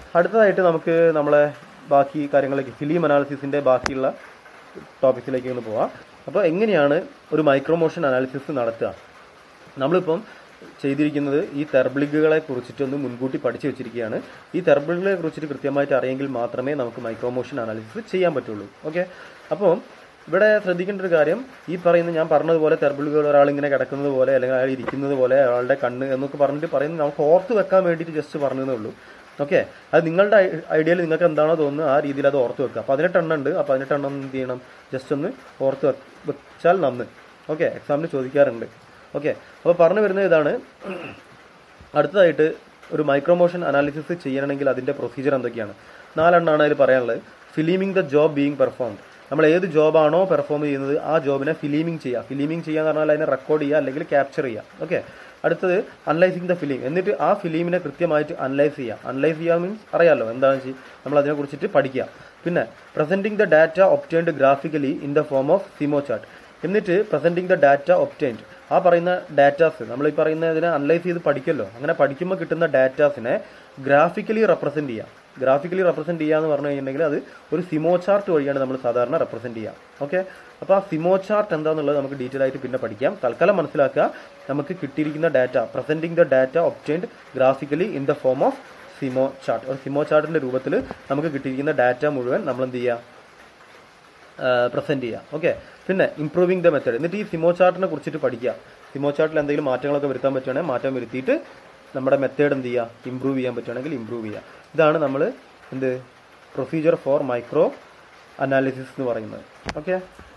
അടുത്തതായിട്ട് നമുക്ക് നമ്മളെ ബാക്കി കാര്യങ്ങളിലേക്ക് ഫിലിം അനാലിസിസിൻ്റെ ബാക്കിയുള്ള ടോപ്പിക്സിലേക്ക് ഒന്ന് പോവാം അപ്പോൾ എങ്ങനെയാണ് ഒരു മൈക്രോമോഷൻ അനാലിസിസ് നടത്തുക നമ്മളിപ്പം ചെയ്തിരിക്കുന്നത് ഈ തെർബിളിഗുകളെ കുറിച്ചിട്ടൊന്ന് മുൻകൂട്ടി പഠിച്ചു വെച്ചിരിക്കുകയാണ് ഈ തെർബിളുകളെ കുറിച്ചിട്ട് കൃത്യമായിട്ട് അറിയെങ്കിൽ മാത്രമേ നമുക്ക് മൈക്രോമോഷൻ അനാലിസിസ് ചെയ്യാൻ പറ്റുള്ളൂ ഓക്കെ അപ്പോൾ ഇവിടെ ശ്രദ്ധിക്കേണ്ട ഒരു കാര്യം ഈ പറയുന്ന ഞാൻ പറഞ്ഞതുപോലെ തെർബിളുകൾ ഒരാൾ ഇങ്ങനെ കിടക്കുന്നത് പോലെ അല്ലെങ്കിൽ അയാൾ ഇരിക്കുന്നത് പോലെ അയാളുടെ കണ്ണ് എന്നൊക്കെ പറഞ്ഞിട്ട് പറയുന്നത് നമുക്ക് ഓർത്ത് വെക്കാൻ വേണ്ടിയിട്ട് ജസ്റ്റ് പറഞ്ഞതേ ഉള്ളൂ ഓക്കെ അത് നിങ്ങളുടെ ഐഡിയയിൽ നിങ്ങൾക്ക് എന്താണോ തോന്നുന്നത് ആ രീതിയിൽ അത് ഓർത്ത് വെക്കുക പതിനെട്ടെണ്ണം ഉണ്ട് ആ പതിനെട്ടെണ്ണം എന്ത് ചെയ്യണം ജസ്റ്റ് ഒന്ന് ഓർത്ത് വെക്ക്- വെച്ചാൽ നന്ന് ഓക്കെ എക്സാമിന് ചോദിക്കാറുണ്ട് ഓക്കെ അപ്പോൾ പറഞ്ഞു വരുന്നത് ഇതാണ് അടുത്തതായിട്ട് ഒരു മൈക്രോമോഷൻ അനാലിസിസ് ചെയ്യണമെങ്കിൽ അതിൻ്റെ പ്രൊസീജിയർ എന്തൊക്കെയാണ് നാലെണ്ണമാണ് അതിൽ പറയാനുള്ളത് filming the job being performed നമ്മൾ ഏത് ജോബാണോ പെർഫോം ചെയ്യുന്നത് ആ ജോബിനെ ഫിലിമിംഗ് ചെയ്യുക ഫിലിമിംഗ് ചെയ്യുക എന്ന് പറഞ്ഞാൽ അതിനെ റെക്കോർഡ് ചെയ്യുക അല്ലെങ്കിൽ ക്യാപ്ചർ ചെയ്യുക ഓക്കെ അടുത്തത് അനലൈസിങ് ദ ഫിലിം എന്നിട്ട് ആ ഫിലിമിനെ കൃത്യമായിട്ട് അനലൈസ് ചെയ്യുക അനലൈസ് ചെയ്യുക മീൻസ് അറിയാമല്ലോ എന്താണെന്ന് വെച്ചാൽ നമ്മൾ അതിനെ കുറിച്ചിട്ട് പഠിക്കുക പിന്നെ presenting the data obtained graphically in the form of SIMO chart എന്നിട്ട് പ്രസന്റിംഗ് ദ ഡാറ്റ ഒപ്റ്റൈൻഡ് ആ പറയുന്ന ഡാറ്റാസ് നമ്മൾ ഈ പറയുന്നതിനെ അനലൈസ് ചെയ്ത് പഠിക്കല്ലോ അങ്ങനെ പഠിക്കുമ്പോൾ കിട്ടുന്ന ഡാറ്റാസിനെ ഗ്രാഫിക്കലി റെപ്രസെന്റ് ചെയ്യാം ഗ്രാഫിക്കലി റെപ്രസെന്റ് ചെയ്യുക എന്ന് പറഞ്ഞു കഴിഞ്ഞിട്ടുണ്ടെങ്കിൽ അത് ഒരു സിമോ ചാർട്ട് വഴിയാണ് നമ്മൾ സാധാരണ റെപ്രസെന്റ് ചെയ്യുക ഓക്കെ അപ്പോൾ ആ സിമോ ചാർട്ട് എന്താണെന്നുള്ളത് നമുക്ക് ഡീറ്റെയിൽ ആയിട്ട് പിന്നെ പഠിക്കാം തൽക്കാലം മനസ്സിലാക്കുക നമുക്ക് കിട്ടിയിരിക്കുന്ന data presenting the data obtained graphically in the form of SIMO chart ഒരു സിമോ ചാർട്ടിന്റെ രൂപത്തിൽ നമുക്ക് കിട്ടിയിരിക്കുന്ന ഡാറ്റ മുഴുവൻ നമ്മൾ എന്ത് ചെയ്യുക പ്രസന്റ് ചെയ്യുക ഓക്കെ പിന്നെ ഇംപ്രൂവിംഗ് ദ മെത്തേഡ് എന്നിട്ട് ഈ സിമോ ചാർട്ടിനെ കുറിച്ചിട്ട് പഠിക്കുക സിമോ ചാർട്ടിൽ എന്തെങ്കിലും മാറ്റങ്ങളൊക്കെ വരുത്താൻ പറ്റുകയാണെങ്കിൽ മാറ്റം വരുത്തിയിട്ട് നമ്മുടെ മെത്തേഡ് എന്ത് ചെയ്യുക ഇമ്പ്രൂവ് ചെയ്യാൻ പറ്റുകയാണെങ്കിൽ ഇമ്പ്രൂവ് ചെയ്യുക ഇതാണ് നമ്മൾ എന്ത് പ്രൊസീജിയർ ഫോർ മൈക്രോ അനാലിസിസ് എന്ന് പറയുന്നത് ഓക്കെ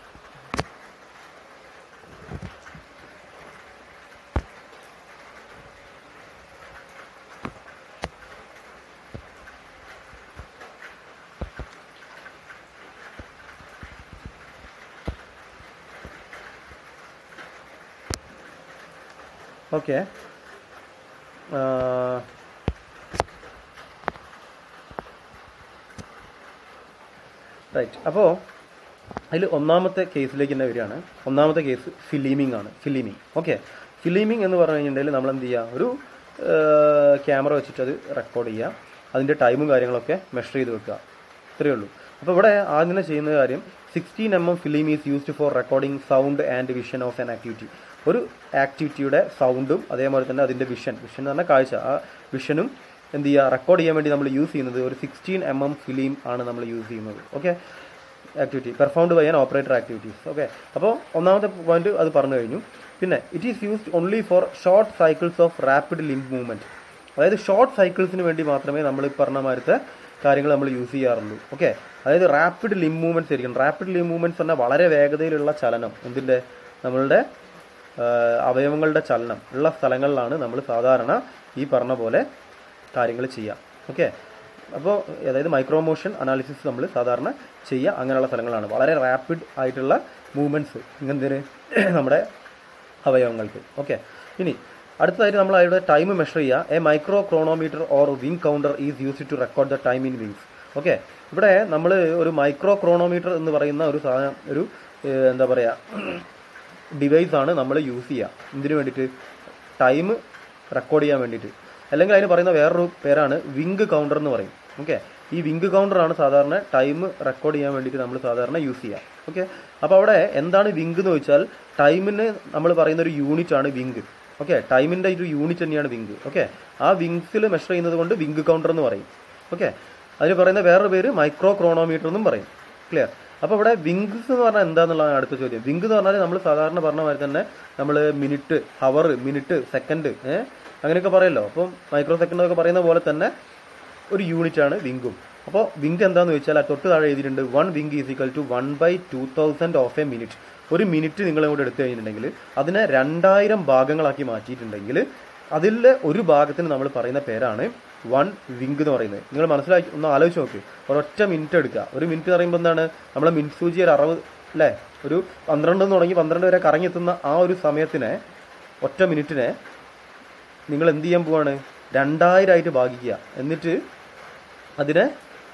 ഓക്കെ റൈറ്റ് അപ്പോൾ അതിൽ ഒന്നാമത്തെ കേസിലേക്ക് തന്നെ വരികയാണ് ഒന്നാമത്തെ കേസ് ഫിലിമിംഗ് ആണ് ഫിലിമിംഗ് ഓക്കെ ഫിലിമിംഗ് എന്ന് പറഞ്ഞു കഴിഞ്ഞിട്ടുണ്ടെങ്കിൽ നമ്മൾ എന്ത് ചെയ്യുക ഒരു ക്യാമറ വെച്ചിട്ട് അത് റെക്കോർഡ് ചെയ്യുക അതിൻ്റെ ടൈമും കാര്യങ്ങളൊക്കെ മെഷർ ചെയ്ത് വെക്കുക ഇത്രയേ ഉള്ളൂ അപ്പോൾ ഇവിടെ ആദ്യം ചെയ്യുന്ന കാര്യം sixteen M M film is used for recording sound and vision of an activity ഒരു ആക്ടിവിറ്റിയുടെ സൗണ്ടും അതേപോലെ തന്നെ അതിൻ്റെ വിഷൻ വിഷൻ എന്ന് പറഞ്ഞാൽ കാഴ്ച ആ വിഷനും എന്ത് ചെയ്യുക റെക്കോർഡ് ചെയ്യാൻ വേണ്ടി നമ്മൾ യൂസ് ചെയ്യുന്നത് ഒരു സിക്സ്റ്റീൻ എം എം ഫിലിം ആണ് നമ്മൾ യൂസ് ചെയ്യുന്നത് okay activity performed by an operator activities okay അപ്പോൾ ഒന്നാമത്തെ പോയിന്റ് അത് പറഞ്ഞു കഴിഞ്ഞു പിന്നെ it is used only for short cycles of rapid limb movement അതായത് ഷോർട്ട് സൈക്കിൾസിന് വേണ്ടി മാത്രമേ നമ്മൾ ഈ പറഞ്ഞ മാതിരത്തെ കാര്യങ്ങൾ നമ്മൾ യൂസ് ചെയ്യാറുള്ളൂ ഓക്കെ അതായത് റാപ്പിഡ് ലിംബ് മൂവ്മെൻറ്റ്സ് ആയിരിക്കും റാപ്പിഡ് ലിംബ് മൂവ്മെൻറ്റ്സ് പറഞ്ഞാൽ വളരെ വേഗതയിലുള്ള ചലനം എന്തിൻ്റെ നമ്മളുടെ ആ, അവയവങ്ങളുടെ ചലനം ഉള്ള സ്ഥലങ്ങളിലാണ് നമ്മൾ സാധാരണ ഈ പറഞ്ഞ പോലെ കാര്യങ്ങൾ ചെയ്യുക ഓക്കെ അപ്പോൾ അതായത് മൈക്രോമോഷൻ അനാലിസിസ് നമ്മൾ സാധാരണ ചെയ്യുക അങ്ങനെയുള്ള സ്ഥലങ്ങളാണ് വളരെ റാപ്പിഡ് ആയിട്ടുള്ള മൂവ്മെൻറ്റ്സ് ഇങ്ങനത്തെ നമ്മുടെ അവയവങ്ങൾക്ക് ഓക്കെ ഇനി അടുത്തതായിട്ട് നമ്മൾ അതിയുടെ ടൈം മെഷർ ചെയ്യുക a micro chronometer or wink counter is used to record the time in winks okay ഇവിടെ നമ്മൾ ഒരു മൈക്രോ ക്രോണോമീറ്റർ എന്ന് പറയുന്ന ഒരു സാധനം ഒരു ഏഹ്, എന്താ പറയുക ഡിവൈസ് ആണ് നമ്മൾ യൂസ് ചെയ്യുക ഇതിന് വേണ്ടിയിട്ട് ടൈം റെക്കോർഡ് ചെയ്യാൻ വേണ്ടിയിട്ട് അല്ലെങ്കിൽ അതിന് പറയുന്ന വേറൊരു പേരാണ് വിങ് കൗണ്ടർ എന്ന് പറയും ഓക്കെ ഈ വിങ് കൗണ്ടറാണ് സാധാരണ ടൈം റെക്കോർഡ് ചെയ്യാൻ വേണ്ടിയിട്ട് നമ്മൾ സാധാരണ യൂസ് ചെയ്യുക ഓക്കെ അപ്പോൾ അവിടെ എന്താണ് വിങ് എന്ന് ചോദിച്ചാൽ ടൈമിന് നമ്മൾ പറയുന്ന ഒരു യൂണിറ്റ് ആണ് വിങ് ഓക്കെ ടൈമിൻ്റെ ഒരു യൂണിറ്റ് തന്നെയാണ് വിങ് ഓക്കെ ആ വിങ്സിൽ മെഷർ ചെയ്യുന്നത് കൊണ്ട് വിങ് കൗണ്ടർ എന്ന് പറയും ഓക്കെ അതിന് പറയുന്ന വേറൊരു പേര് മൈക്രോ ക്രോണോമീറ്റർ എന്നും പറയും ക്ലിയർ അപ്പോൾ ഇവിടെ വിങ്സ് എന്ന് പറഞ്ഞാൽ എന്താന്നുള്ളതാണ് അടുത്ത ചോദ്യം വിങ്ക് എന്ന് പറഞ്ഞാൽ നമ്മൾ സാധാരണ പറഞ്ഞ മാതിരി തന്നെ നമ്മൾ മിനിറ്റ് ഹവർ മിനിറ്റ് സെക്കൻഡ് ഏഹ് അങ്ങനെയൊക്കെ പറയല്ലോ അപ്പം മൈക്രോ സെക്കൻഡ് ഒക്കെ പറയുന്ന പോലെ തന്നെ ഒരു യൂണിറ്റ് ആണ് വിങ്കും അപ്പോൾ വിങ്ക് എന്താണെന്ന് ചോദിച്ചാൽ ആ തൊട്ട് താഴെ എഴുതിയിട്ടുണ്ട് one wink is equal to one by two thousand of a minute ഒരു മിനിറ്റ് നിങ്ങൾ ഇങ്ങോട്ട് എടുത്തു കഴിഞ്ഞിട്ടുണ്ടെങ്കിൽ അതിനെ രണ്ടായിരം ഭാഗങ്ങളാക്കി മാറ്റിയിട്ടുണ്ടെങ്കിൽ അതിലെ ഒരു ഭാഗത്തിന് നമ്മൾ പറയുന്ന പേരാണ് വൺ വിങ്ക് എന്ന് പറയുന്നത് നിങ്ങൾ മനസ്സിലാക്കി ഒന്ന് ആലോചിച്ച് നോക്ക് ഒരൊറ്റ മിനിറ്റ് എടുക്കുക ഒരു മിനിറ്റ് എന്ന് പറയുമ്പോൾ എന്താണ് നമ്മളെ മിനിറ്റ് സൂചി ഒരു അറുപത് അല്ലേ ഒരു പന്ത്രണ്ട് എന്ന് തുടങ്ങി പന്ത്രണ്ട് വരെ കറങ്ങിയെത്തുന്ന ആ ഒരു സമയത്തിനെ ഒറ്റ മിനിറ്റിനെ നിങ്ങൾ എന്ത് ചെയ്യാൻ പോവാണ് രണ്ടായിരമായിട്ട് ഭാഗിക്കുക എന്നിട്ട് അതിനെ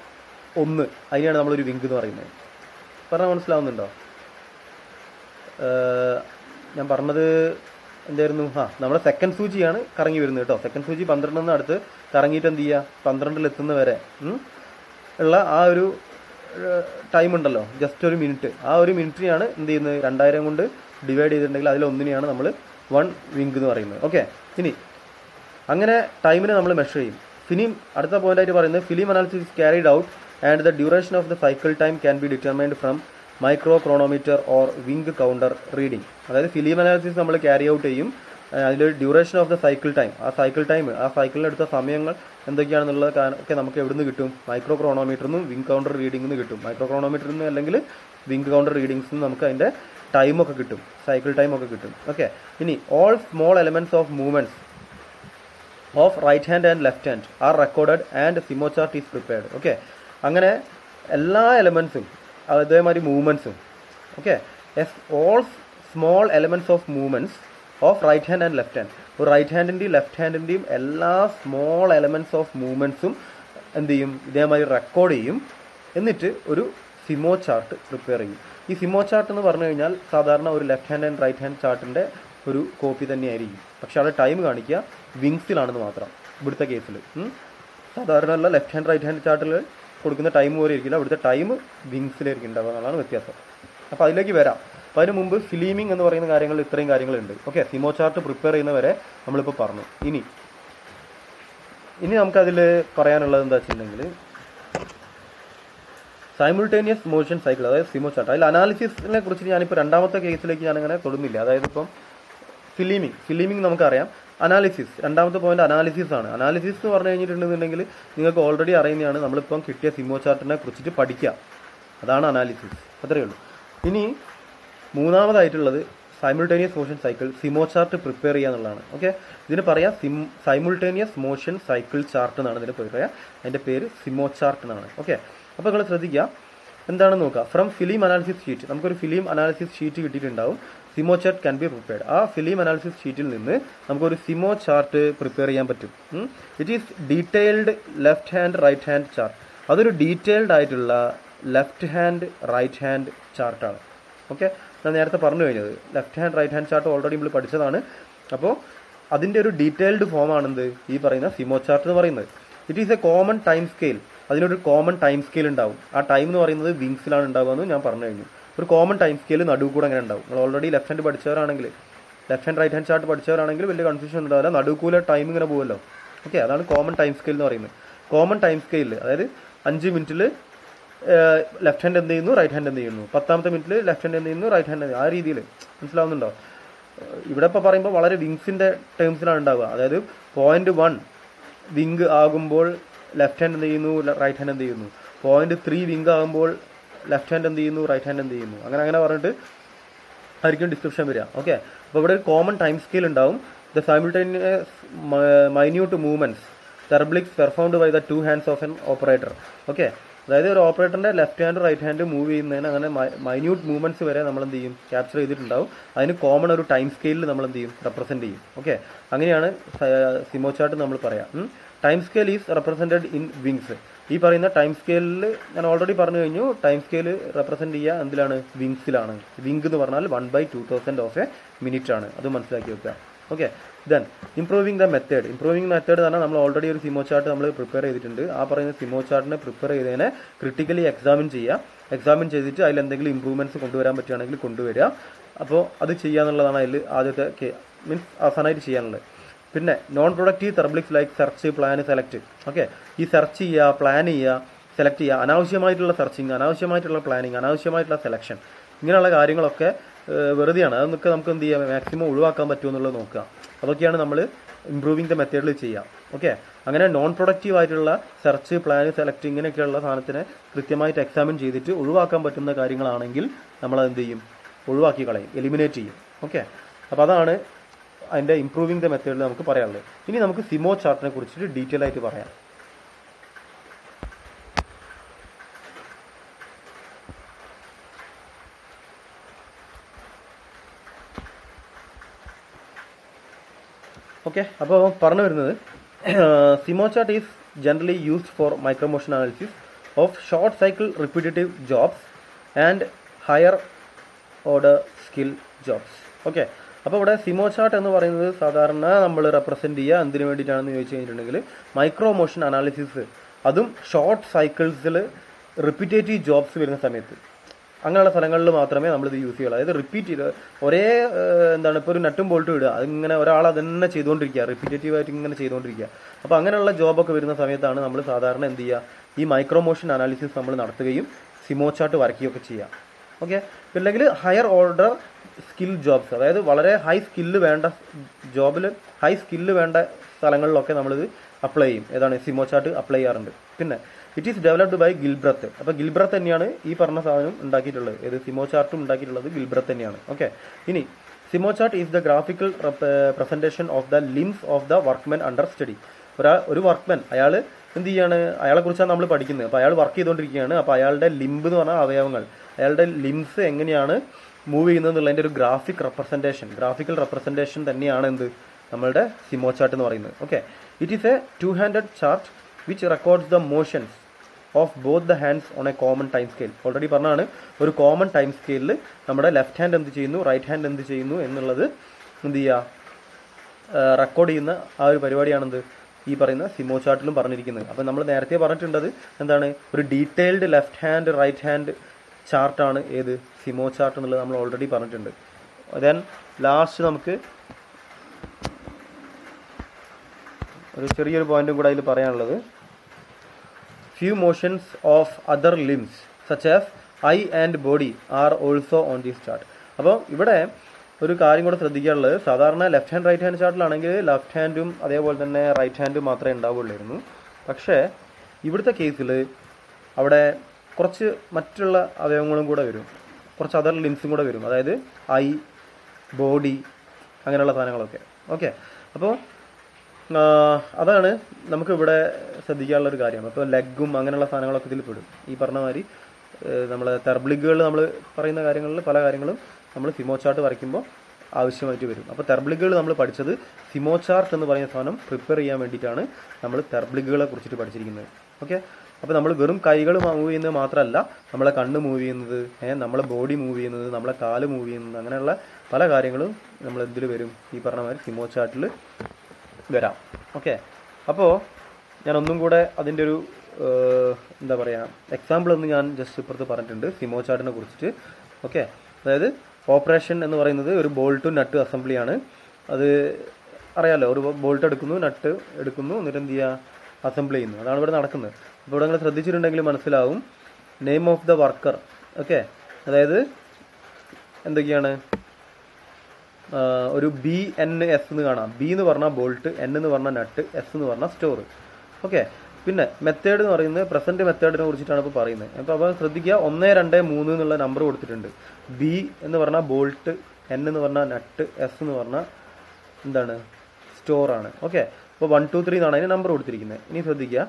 ഒന്ന് അതിനെയാണ് നമ്മളൊരു വിങ്ക് എന്ന് പറയുന്നത് പറഞ്ഞാൽ മനസ്സിലാവുന്നുണ്ടോ ഏഹ് ഞാൻ പറഞ്ഞത് എന്തായിരുന്നു ആ നമ്മുടെ സെക്കൻഡ് സൂചിയാണ് കറങ്ങി വരുന്നത് കേട്ടോ സെക്കൻഡ് സൂചി പന്ത്രണ്ടിൽ അടുത്ത് കറങ്ങിയിട്ട് എന്ത് ചെയ്യുക പന്ത്രണ്ടിൽ എത്തുന്ന വരെ ഉം, ഉള്ള ആ ഒരു ടൈം ഉണ്ടല്ലോ ജസ്റ്റ് ഒരു മിനിറ്റ് ആ ഒരു മിനിറ്റിനെയാണ് എന്ത് ചെയ്യുന്നത് രണ്ടായിരം കൊണ്ട് ഡിവൈഡ് ചെയ്തിട്ടുണ്ടെങ്കിൽ അതിൽ ഒന്നിനെയാണ് നമ്മൾ വൺ വിങ്ക് എന്ന് പറയുന്നത് ഓക്കെ ഇനി അങ്ങനെ ടൈമിനെ നമ്മൾ മെഷർ ചെയ്യും ഫിലിം അടുത്ത പോയിന്റ് ആയിട്ട് പറയുന്നത് film analysis is carried out and the duration of the cycle time can be determined from micro chronometer or wink counter reading അതായത് ഫിലിം അനാലിസിസ് നമ്മൾ ക്യാരി ഔട്ട് ചെയ്യും അതിൽ duration of the cycle time ആ cycle time ആ സൈക്കിളിലെടുത്ത സമയങ്ങൾ എന്തൊക്കെയാണെന്നുള്ളത് കാ- ഒക്കെ നമുക്ക് എവിടുന്ന് കിട്ടും മൈക്രോ ക്രോണോമീറ്ററിൽ നിന്നും വിങ് കൗണ്ടർ റീഡിംഗിൽ നിന്ന് കിട്ടും മൈക്രോ ക്രോണോമീറ്ററിൽ നിന്ന് അല്ലെങ്കിൽ വിങ് കൗണ്ടർ റീഡിങ്സിൽ നിന്ന് നമുക്ക് അതിൻ്റെ ടൈമൊക്കെ കിട്ടും സൈക്കിൾ ടൈം ഒക്കെ കിട്ടും ഓക്കെ ഇനി all small elements of movements of right hand and left hand are recorded and SIMO chart is prepared okay അങ്ങനെ എല്ലാ എലമെൻസും അതേമാതിരി മൂവ്മെൻറ്റ്സും okay all small elements of movements of right hand and left hand ഒരു right ഹാൻഡിൻ്റെയും left ഹാൻഡിൻ്റെയും എല്ലാ small elements of മൂവ്മെൻറ്റ്സും എന്ത് ചെയ്യും ഇതേമാതിരി റെക്കോർഡ് ചെയ്യും എന്നിട്ട് ഒരു സിമോ ചാർട്ട് പ്രിപ്പയർ ചെയ്യും ഈ സിമോ ചാർട്ട് എന്ന് പറഞ്ഞു കഴിഞ്ഞാൽ സാധാരണ ഒരു left hand and right hand ചാർട്ടിൻ്റെ ഒരു കോപ്പി തന്നെയായിരിക്കും പക്ഷെ അവിടെ ടൈം കാണിക്കുക വിങ്സിലാണെന്ന് മാത്രം ഇവിടുത്തെ കേസിൽ സാധാരണ അല്ല ലെഫ്റ്റ് ഹാൻഡ് റൈറ്റ് ഹാൻഡ് ചാർട്ടിൽ കൊടുക്കുന്ന ടൈം പോലെ ഇരിക്കില്ല അവിടുത്തെ ടൈം വിങ്സിലായിരിക്കും ഉണ്ടാവുക എന്നുള്ളതാണ് വ്യത്യാസം അപ്പോൾ അതിലേക്ക് വരാം അപ്പോൾ അതിന് മുമ്പ് ഫിലിമിംഗ് എന്ന് പറയുന്ന കാര്യങ്ങൾ ഇത്രയും കാര്യങ്ങളുണ്ട് ഓക്കെ സിമോ ചാർട്ട് പ്രിപ്പയർ ചെയ്യുന്നവരെ നമ്മളിപ്പോൾ പറഞ്ഞു ഇനി ഇനി നമുക്കതിൽ പറയാനുള്ളത് എന്താ വെച്ചിട്ടുണ്ടെങ്കിൽ സൈമിൾട്ടേനിയസ് മോഷൻ സൈക്കിൾ അതായത് സിമോ ചാർട്ട് അതിൽ അനാലിസിസിനെ കുറിച്ച് ഞാനിപ്പോൾ രണ്ടാമത്തെ കേസിലേക്ക് ഞാനങ്ങനെ തൊടുന്നില്ല അതായത് ഇപ്പം ഫിലിമിംഗ് ഫിലിമിംഗ് നമുക്കറിയാം അനാലിസിസ് രണ്ടാമത്തെ പോയിന്റ് അനാലിസിസ് ആണ് അനാലിസിസ് എന്ന് പറഞ്ഞു കഴിഞ്ഞിട്ടുണ്ടെന്നുണ്ടെങ്കിൽ നിങ്ങൾക്ക് ഓൾറെഡി അറിയുന്നതാണ് നമ്മളിപ്പം കിട്ടിയ സിമോ ചാർട്ടിനെ കുറിച്ചിട്ട് പഠിക്കുക അതാണ് അനാലിസിസ് അത്രയേ ഉള്ളൂ ഇനി മൂന്നാമതായിട്ടുള്ളത് simultaneous motion cycle SIMO chart prepare ചെയ്യുക എന്നുള്ളതാണ് ഓക്കെ ഇതിന് പറയാം sim simultaneous motion cycle chart എന്നാണ് ഇതിന് പറയുക അതിൻ്റെ പേര് സിമോ ചാർട്ട് എന്നാണ് ഓക്കെ അപ്പോൾ നിങ്ങൾ ശ്രദ്ധിക്കുക എന്താണെന്ന് നോക്കുക ഫ്രം ഫിലിം അനാലിസിസ് ഷീറ്റ് നമുക്കൊരു ഫിലിം അനാലിസിസ് ഷീറ്റ് കിട്ടിയിട്ടുണ്ടാവും SIMO chart can be prepared ആ ഫിലിം അനാലിസിസ് ഷീറ്റിൽ നിന്ന് നമുക്കൊരു സിമോ ചാർട്ട് പ്രിപ്പയർ ചെയ്യാൻ പറ്റും it is detailed left hand right hand chart അതൊരു ഡീറ്റെയിൽഡ് ആയിട്ടുള്ള ലെഫ്റ്റ് ഹാൻഡ് റൈറ്റ് ഹാൻഡ് ചാർട്ടാണ് ഓക്കെ ഞാൻ നേരത്തെ പറഞ്ഞു കഴിഞ്ഞത് left hand right hand chart already നമ്മൾ പഠിച്ചതാണ് അപ്പോൾ അതിൻ്റെ ഒരു ഡീറ്റെയിൽഡ് ഫോമാണെന്ത് ഈ പറയുന്ന സിമോ ചാർട്ട് എന്ന് പറയുന്നത് it is a common time scale അതിനൊരു കോമൺ ടൈം സ്കെയിൽ ഉണ്ടാവും ആ ടൈം എന്ന് പറയുന്നത് വിങ്സിലാണ് ഉണ്ടാവുക എന്ന് ഞാൻ പറഞ്ഞു കഴിഞ്ഞു ഒരു കോമൺ ടൈം സ്കെയിൽ നടുവ് കൂടെ അങ്ങനെ ഉണ്ടാവും നിങ്ങൾ ഓൾറെഡി ലെഫ്റ്റ് ഹാൻഡ് പഠിച്ചവരാണെങ്കിൽ left hand right hand chart പഠിച്ചവരാണെങ്കിൽ വലിയ കൺഫ്യൂഷൻ ഉണ്ടാവില്ല നടുക്കൂല ടൈം ഇങ്ങനെ പോകുമല്ലോ ഓക്കെ അതാണ് കോമൺ ടൈം സ്കെയിൽ എന്ന് പറയുന്നത് കോമൺ ടൈം സ്കെയിൽ അതായത് അഞ്ച് മിനിറ്റിൽ ലെഫ്റ്റ് ഹാൻഡ് എന്ത് ചെയ്യുന്നു റൈറ്റ് ഹാൻഡ് എന്ത് ചെയ്യുന്നു പത്താമത്തെ മിനിറ്റിൽ ലെഫ്റ്റ് ഹാൻഡ് എന്ത് ചെയ്യുന്നു റൈറ്റ് ഹാൻഡ് ആ രീതിയിൽ മനസ്സിലാവുന്നുണ്ടോ ഏഹ് ഇവിടെ ഇപ്പോൾ പറയുമ്പോൾ വളരെ വിങ്സിൻ്റെ ടേംസിലാണ് ഉണ്ടാവുക അതായത് പോയിന്റ് വൺ വിങ് ആകുമ്പോൾ ലെഫ്റ്റ് ഹാൻഡ് എന്ത് ചെയ്യുന്നു റൈറ്റ് ഹാൻഡ് എന്ത് ചെയ്യുന്നു പോയിന്റ് ത്രീ വിങ് ആകുമ്പോൾ ലെഫ്റ്റ് ഹാൻഡ് എന്ത് ചെയ്യുന്നു റൈറ്റ് ഹാൻഡ് എന്ത് ചെയ്യുന്നു അങ്ങനെ അങ്ങനെ പറഞ്ഞിട്ട് ആയിരിക്കും ഡിസ്ക്രിപ്ഷൻ വരിക ഓക്കെ അപ്പോൾ ഇവിടെ ഒരു കോമൺ ടൈം സ്കെയിൽ ഉണ്ടാവും the simultaneous minute movements therbligs performed by the two hands of an operator okay അതായത് ഒരു ഓപ്പറേറ്ററിന്റെ left hand right hand move ചെയ്യുന്നതിന് അങ്ങനെ മൈന്യൂട്ട് മൂവ്മെന്റ്സ് വരെ നമ്മൾ എന്ത് ചെയ്യും ക്യാപ്ചർ ചെയ്തിട്ടുണ്ടാവും അതിന് കോമൺ ഒരു ടൈം സ്കെയിലിൽ നമ്മൾ എന്ത് ചെയ്യും റെപ്രസെന്റ് ചെയ്യും ഓക്കെ അങ്ങനെയാണ് സിമോ ചാർട്ട് നമ്മൾ പറയാം time scale is represented in winks ഈ പറയുന്ന ടൈം സ്കെയിലിൽ ഞാൻ ഓൾറെഡി പറഞ്ഞു കഴിഞ്ഞു ടൈം സ്കെയിൽ റെപ്രസെന്റ് ചെയ്യുക എന്തിലാണ് വിങ്സിലാണ് വിങ് എന്ന് പറഞ്ഞാൽ one by two thousand of a minute ആണ് അത് മനസ്സിലാക്കി വെക്കുക okay then improving the method improving method തന്നെ നമ്മൾ ഓൾറെഡി ഒരു സിമോ ചാർട്ട് നമ്മൾ പ്രിപ്പയർ ചെയ്തിട്ടുണ്ട് ആ പറയുന്ന സിമോ ചാർട്ടിനെ പ്രിപ്പയർ ചെയ്തതിനെ ക്രിട്ടിക്കലി എക്സാമിൻ ചെയ്യുക എക്സാമിൻ ചെയ്തിട്ട് അതിൽ എന്തെങ്കിലും ഇമ്പ്രൂവ്മെന്റ്സ് കൊണ്ടുവരാൻ പറ്റുകയാണെങ്കിൽ കൊണ്ടുവരിക അപ്പോൾ അത് ചെയ്യുക എന്നുള്ളതാണ് അതിൽ ആദ്യത്തെ മീൻസ് അവസാനമായിട്ട് ചെയ്യാനുള്ളത് പിന്നെ non productive therbligs like search plan select okay ഈ സെർച്ച് ചെയ്യുക പ്ലാൻ ചെയ്യുക സെലക്ട് ചെയ്യുക അനാവശ്യമായിട്ടുള്ള സെർച്ചിങ് അനാവശ്യമായിട്ടുള്ള പ്ലാനിങ് അനാവശ്യമായിട്ടുള്ള സെലക്ഷൻ ഇങ്ങനെയുള്ള കാര്യങ്ങളൊക്കെ ഏഹ്, വെറുതെയാണ് അതൊക്കെ നമുക്ക് എന്ത് ചെയ്യാം മാക്സിമം ഒഴിവാക്കാൻ പറ്റുമോ എന്നുള്ളത് നോക്കുക അതൊക്കെയാണ് നമ്മൾ ഇംപ്രൂവിങ് ദ മെത്തേഡിൽ ചെയ്യുക ഓക്കെ അങ്ങനെ നോൺ പ്രൊഡക്റ്റീവ് ആയിട്ടുള്ള സെർച്ച് പ്ലാൻ സെലക്ട് ഇങ്ങനെയൊക്കെയുള്ള സാധനത്തിനെ കൃത്യമായിട്ട് എക്സാമിൻ ചെയ്തിട്ട് ഒഴിവാക്കാൻ പറ്റുന്ന കാര്യങ്ങളാണെങ്കിൽ നമ്മൾ എന്ത് ചെയ്യും ഒഴിവാക്കി കളയും എലിമിനേറ്റ് ചെയ്യും ഓക്കെ അപ്പോൾ അതാണ് അതിൻ്റെ ഇംപ്രൂവിംഗ് ദ മെത്തേഡിൽ നമുക്ക് പറയാനുള്ളത് ഇനി നമുക്ക് സിമോ ചാർട്ടിനെ കുറിച്ചിട്ട് ഡീറ്റെയിൽ ആയിട്ട് പറയാം ഓക്കെ അപ്പോൾ പറഞ്ഞു വരുന്നത് SIMO chart is generally used for micromotion analysis of short cycle repetitive jobs and higher order skill jobs okay അപ്പോൾ ഇവിടെ സിമോ ചാർട്ട് എന്ന് പറയുന്നത് സാധാരണ നമ്മൾ റെപ്രസെൻറ്റ് ചെയ്യുക എന്തിനു വേണ്ടിയിട്ടാണെന്ന് ചോദിച്ചു കഴിഞ്ഞിട്ടുണ്ടെങ്കിൽ മൈക്രോ മോഷൻ അനാലിസിസ് അതും ഷോർട്ട് സൈക്കിൾസിൽ റിപ്പീറ്റേറ്റീവ് ജോബ്സ് വരുന്ന സമയത്ത് അങ്ങനെയുള്ള സ്ഥലങ്ങളിൽ മാത്രമേ നമ്മളിത് യൂസ് ചെയ്യുള്ളൂ അതായത് റിപ്പീറ്റ് ചെയ്ത് ഒരേ ഏഹ്, എന്താണ് ഇപ്പോൾ ഒരു നട്ടും ബോൾട്ടും ഇടുക അതിങ്ങനെ ഒരാൾ അതന്നെ ചെയ്തുകൊണ്ടിരിക്കുക റിപ്പീറ്റേറ്റീവ് ആയിട്ട് ഇങ്ങനെ ചെയ്തുകൊണ്ടിരിക്കുക അപ്പോൾ അങ്ങനെയുള്ള ജോബൊക്കെ വരുന്ന സമയത്താണ് നമ്മൾ സാധാരണ എന്ത് ചെയ്യുക ഈ മൈക്രോ മോഷൻ അനാലിസിസ് നമ്മൾ നടത്തുകയും സിമോ ചാർട്ട് വരയ്ക്കുകയൊക്കെ ചെയ്യുക ഓക്കെ ഇല്ലെങ്കിൽ ഹയർ ഓർഡർ സ്കിൽ ജോബ്സ് അതായത് വളരെ ഹൈ സ്കില്ല് വേണ്ട ജോബിൽ ഹൈ സ്കില്ല് വേണ്ട സ്ഥലങ്ങളിലൊക്കെ നമ്മളിത് അപ്ലൈ ചെയ്യും ഏതാണ് സിമോ ചാർട്ട് അപ്ലൈ ചെയ്യാറുണ്ട് പിന്നെ it is developed by Gilbreth അപ്പോൾ ഗിൽബ്രത്ത് തന്നെയാണ് ഈ പറഞ്ഞ സാധനം ഉണ്ടാക്കിയിട്ടുള്ളത് ഏത് സിമോ ചാർട്ടും ഉണ്ടാക്കിയിട്ടുള്ളത് ഗിൽബ്രത്ത് തന്നെയാണ് ഓക്കെ ഇനി SIMO chart is the graphical presentation of the limbs of the workmen under study ഒരാ ഒരു വർക്ക്മാൻ അയാൾ എന്ത് ചെയ്യാണ് അയാളെ കുറിച്ചാണ് നമ്മൾ പഠിക്കുന്നത് അപ്പോൾ അയാൾ വർക്ക് ചെയ്തുകൊണ്ടിരിക്കുകയാണ് അപ്പോൾ അയാളുടെ ലിംബ് എന്ന് പറഞ്ഞാൽ അവയവങ്ങൾ അയാളുടെ ലിംസ് എങ്ങനെയാണ് മൂവ് ചെയ്യുന്നത് എന്നുള്ളതിൻ്റെ ഒരു ഗ്രാഫിക് റെപ്രസെൻറ്റേഷൻ ഗ്രാഫിക്കൽ റെപ്രസെൻറ്റേഷൻ തന്നെയാണ് എന്ത് നമ്മളുടെ സിമോ ചാർട്ട് എന്ന് പറയുന്നത് okay it is a two handed chart which records the motions of both the hands on a common time scale already പറഞ്ഞാണ് ഒരു കോമൺ ടൈം സ്കെയിലിൽ നമ്മുടെ ലെഫ്റ്റ് ഹാൻഡ് എന്ത് ചെയ്യുന്നു റൈറ്റ് ഹാൻഡ് എന്ത് ചെയ്യുന്നു എന്നുള്ളത് എന്ത് ചെയ്യുക റെക്കോർഡ് ചെയ്യുന്ന ആ ഒരു പരിപാടിയാണെന്ത് ഈ പറയുന്ന സിമോ ചാർട്ടിലും പറഞ്ഞിരിക്കുന്നത് അപ്പോൾ നമ്മൾ നേരത്തെ പറഞ്ഞിട്ടുണ്ടത് എന്താണ് ഒരു detailed left hand right hand ചാർട്ടാണ് ഏത് സിമോ ചാർട്ട് എന്നുള്ളത് നമ്മൾ ഓൾറെഡി പറഞ്ഞിട്ടുണ്ട് ദെൻ ലാസ്റ്റ് നമുക്ക് ഒരു ചെറിയൊരു പോയിന്റും കൂടെ അതിൽ പറയാനുള്ളത് few motions of other limbs such as eye and body are also on this chart അപ്പോൾ ഇവിടെ ഒരു കാര്യം കൂടെ ശ്രദ്ധിക്കാനുള്ളത് സാധാരണ ലെഫ്റ്റ് ഹാൻഡ് റൈറ്റ് ഹാൻഡ് ചാർട്ടിലാണെങ്കിൽ ലെഫ്റ്റ് ഹാൻഡും അതേപോലെ തന്നെ റൈറ്റ് ഹാൻഡും മാത്രമേ ഉണ്ടാവുള്ളായിരുന്നു പക്ഷേ ഇവിടുത്തെ കേസിൽ അവിടെ കുറച്ച് മറ്റുള്ള അവയവങ്ങളും കൂടെ വരും കുറച്ച് അതർ ലിംസും കൂടെ വരും അതായത് ഐ ബോഡി അങ്ങനെയുള്ള സാധനങ്ങളൊക്കെ ഓക്കെ അപ്പോൾ ആ, അതാണ് നമുക്ക് ഇവിടെ ശ്രദ്ധിക്കാനുള്ള ഒരു കാര്യം അപ്പോൾ ലെഗും അങ്ങനെയുള്ള സാധനങ്ങളൊക്കെ ഇതിൽ പെടും ഈ പറഞ്ഞ മാതിരി നമ്മൾ തെർബ്ലിഗുകൾ നമ്മൾ പറയുന്ന കാര്യങ്ങളിൽ പല കാര്യങ്ങളും നമ്മൾ സിമോ ചാർട്ട് വരയ്ക്കുമ്പോൾ ആവശ്യമായിട്ട് വരും അപ്പോൾ തെർബ്ലിഗുകൾ നമ്മൾ പഠിച്ചത് സിമോ ചാർട്ട് എന്ന് പറയുന്ന സാധനം പ്രിപ്പയർ ചെയ്യാൻ വേണ്ടിയിട്ടാണ് നമ്മൾ തെർബ്ലിഗുകളെ കുറിച്ചിട്ട് പഠിച്ചിരിക്കുന്നത് ഓക്കെ അപ്പോൾ നമ്മൾ വെറും കൈകൾ മൂവ് ചെയ്യുന്നത് മാത്രമല്ല നമ്മളെ കണ്ണ് മൂവ് ചെയ്യുന്നത് ഏഹ് നമ്മളെ ബോഡി മൂവ് ചെയ്യുന്നത് നമ്മളെ കാല് മൂവ് ചെയ്യുന്നത് അങ്ങനെയുള്ള പല കാര്യങ്ങളും നമ്മൾ എന്തിൽ വരും ഈ പറഞ്ഞ മാതിരി സിമോ ചാർട്ടിൽ വരാം ഓക്കെ അപ്പോൾ ഞാൻ ഒന്നും കൂടെ അതിൻ്റെ ഒരു ഏഹ്, എന്താ പറയുക എക്സാമ്പിൾ ഒന്ന് ഞാൻ ജസ്റ്റ് ഇപ്പുറത്ത് പറഞ്ഞിട്ടുണ്ട് സിമോ ചാർട്ടിനെ കുറിച്ചിട്ട് ഓക്കെ അതായത് ഓപ്പറേഷൻ എന്ന് പറയുന്നത് ഒരു ബോൾട്ടും നട്ട് അസംബ്ലിയാണ് അത് അറിയാലോ ഒരു ബോൾട്ട് എടുക്കുന്നു നട്ട് എടുക്കുന്നു എന്നിട്ട് എന്ത് ചെയ്യുക അസംബിൾ ചെയ്യുന്നു അതാണ് ഇവിടെ നടക്കുന്നത് അപ്പോൾ ഇവിടെ നിങ്ങൾ ശ്രദ്ധിച്ചിട്ടുണ്ടെങ്കിൽ മനസ്സിലാവും name of the worker okay അതായത് എന്തൊക്കെയാണ് ആ, ഒരു ബി എൻ എസ് എന്ന് കാണാം ബി എന്ന് പറഞ്ഞാൽ ബോൾട്ട് എൻ എന്ന് പറഞ്ഞാൽ നട്ട് എസ് എന്ന് പറഞ്ഞാൽ സ്റ്റോർ ഓക്കെ പിന്നെ മെത്തേഡ് എന്ന് പറയുന്നത് പ്രസന്റ് മെത്തേഡിനെ കുറിച്ചിട്ടാണ് ഇപ്പോൾ പറയുന്നത് അപ്പോൾ അപ്പോൾ ശ്രദ്ധിക്കുക ഒന്ന് രണ്ട് മൂന്ന് എന്നുള്ള നമ്പർ കൊടുത്തിട്ടുണ്ട് ബി എന്ന് പറഞ്ഞാൽ ബോൾട്ട് എൻ എന്ന് പറഞ്ഞാൽ നട്ട് എസ് എന്ന് പറഞ്ഞാൽ എന്താണ് സ്റ്റോർ ആണ് ഓക്കെ അപ്പോൾ വൺ ടു ത്രീ എന്നാണ് അതിന് നമ്പർ കൊടുത്തിരിക്കുന്നത് ഇനി ശ്രദ്ധിക്കുക